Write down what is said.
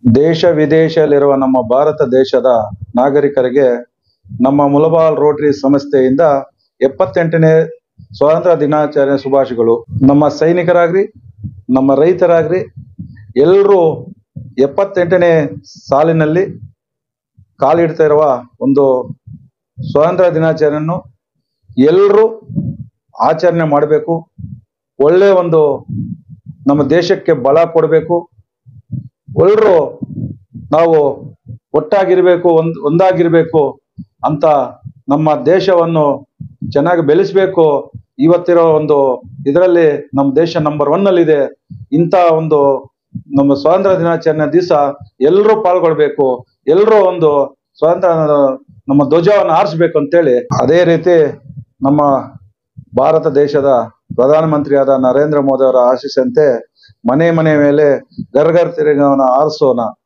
ದೇಶ ವಿದೇಶದಲ್ಲಿರುವ ನಮ್ಮ ಭಾರತ ದೇಶದ ನಾಗರಿಕರಿಗೆ ನಮ್ಮ ಮುಲಬಾಲ್ ರೋಟರಿ ಸಂಸ್ಥೆಯಿಂದ ಎಪ್ಪತ್ತೆಂಟನೇ ಸ್ವಾತಂತ್ರ್ಯ ದಿನಾಚರಣೆ ಶುಭಾಶಯಗಳು ನಮ್ಮ ಸೈನಿಕರಾಗ್ರಿ ನಮ್ಮ ರೈತರಾಗ್ರಿ ಎಲ್ಲರೂ ಎಪ್ಪತ್ತೆಂಟನೇ ಸಾಲಿನಲ್ಲಿ ಕಾಲಿಡ್ತಾ ಇರುವ ಒಂದು ಸ್ವಾತಂತ್ರ್ಯ ದಿನಾಚರಣೆಯನ್ನು ಎಲ್ಲರೂ ಆಚರಣೆ ಮಾಡಬೇಕು ಒಳ್ಳೆ ಒಂದು ನಮ್ಮ ದೇಶಕ್ಕೆ ಬಲ ಕೊಡಬೇಕು ಎಲ್ಲರೂ ನಾವು ಒಟ್ಟಾಗಿರ್ಬೇಕು ಒಂದ್ ಒಂದಾಗಿರ್ಬೇಕು ಅಂತ ನಮ್ಮ ದೇಶವನ್ನು ಚೆನ್ನಾಗಿ ಬೆಳೆಸಬೇಕು ಇವತ್ತಿರೋ ಒಂದು ಇದರಲ್ಲಿ ನಮ್ಮ ದೇಶ ನಂಬರ್ ಒನ್ ಅಲ್ಲಿ ಇದೆ ಇಂಥ ಒಂದು ನಮ್ಮ ಸ್ವಾತಂತ್ರ್ಯ ದಿನಾಚರಣೆ ದಿವಸ ಎಲ್ಲರೂ ಪಾಲ್ಗೊಳ್ಬೇಕು ಎಲ್ಲರೂ ಒಂದು ಸ್ವಾತಂತ್ರ್ಯ ನಮ್ಮ ಧ್ವಜವನ್ನು ಆರಿಸ್ಬೇಕು ಅಂತೇಳಿ ಅದೇ ರೀತಿ ನಮ್ಮ ಭಾರತ ದೇಶದ ಪ್ರಧಾನಮಂತ್ರಿಯಾದ ನರೇಂದ್ರ ಮೋದಿ ಅವರ ಆಶಿಸಂತೆ ಮನೆ ಮನೆ ಮೇಲೆ ಗರ್ಗರ್ ತಿರುಗವನ್ನ ಆರಿಸೋಣ